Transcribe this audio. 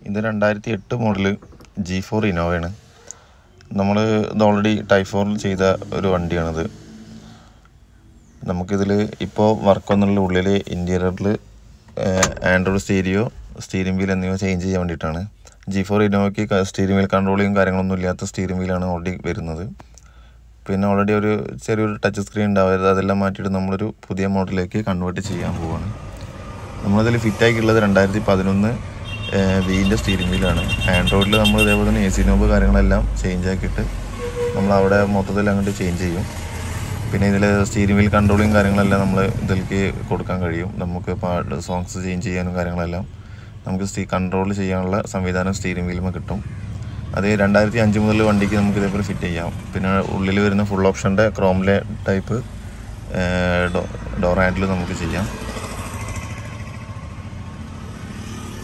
ഇത് രണ്ടായിരത്തി എട്ട് മോഡല് ജി ഫോർ ഇനോവയാണ് നമ്മൾ ഇത് ഓൾറെഡി ടൈപ്പ് ഫോറിൽ ചെയ്ത ഒരു വണ്ടിയാണിത് നമുക്കിതിൽ ഇപ്പോൾ വർക്കൊന്നുള്ള ഉള്ളിൽ ഇൻറ്റീരിയറിൽ ആൻഡ്രോയിഡ് സ്റ്റീരിയോ സ്റ്റീരിംഗ് വീൽ എന്നിവ ചേഞ്ച് ചെയ്യാൻ വേണ്ടിയിട്ടാണ് ജി ഫോർ ഇനോവയ്ക്ക് സ്റ്റീരിംഗ് വീൽ കൺട്രോളിങ് കാര്യങ്ങളൊന്നും ഇല്ലാത്ത സ്റ്റീരിംഗ് വീലാണ് ഓൾറെഡി വരുന്നത് പിന്നെ ഓൾറെഡി ഒരു ചെറിയൊരു ടച്ച് സ്ക്രീൻ ഉണ്ടാവരുത് അതെല്ലാം മാറ്റിയിട്ട് നമ്മളൊരു പുതിയ മോഡലിലേക്ക് കൺവേർട്ട് ചെയ്യാൻ പോവാണ് നമ്മളിതിൽ ഫിറ്റാക്കിയുള്ളത് രണ്ടായിരത്തി പതിനൊന്ന് വീലിൻ്റെ സ്റ്റീരിംഗ് വീലാണ് ആൻഡ്രോയിഡിൽ നമ്മൾ ഇതേപോലെ തന്നെ എ സി നോബ് കാര്യങ്ങളെല്ലാം ചേഞ്ച് ആക്കിയിട്ട് നമ്മൾ അവിടെ മൊത്തത്തിൽ അങ്ങോട്ട് ചേഞ്ച് ചെയ്യും പിന്നെ ഇതിൽ സ്റ്റീരിംഗ് വീൽ കൺട്രോളിങ് കാര്യങ്ങളെല്ലാം നമ്മൾ ഇതിലേക്ക് കൊടുക്കാൻ കഴിയും നമുക്ക് പാട്ട് സോങ്സ് ചേഞ്ച് ചെയ്യാനും കാര്യങ്ങളെല്ലാം നമുക്ക് സ്റ്റീ കൺട്രോൾ ചെയ്യാനുള്ള സംവിധാനം സ്റ്റീരിംഗ് വീലുമേ കിട്ടും അത് രണ്ടായിരത്തി അഞ്ച് മുതൽ വണ്ടിക്ക് നമുക്ക് ഇതേപോലെ ഫിറ്റ് ചെയ്യാം പിന്നെ ഉള്ളിൽ വരുന്ന ഫുൾ ഓപ്ഷൻ്റെ ക്രോംലെ ടൈപ്പ് ഡോർ ഹാൻഡിൽ നമുക്ക് ചെയ്യാം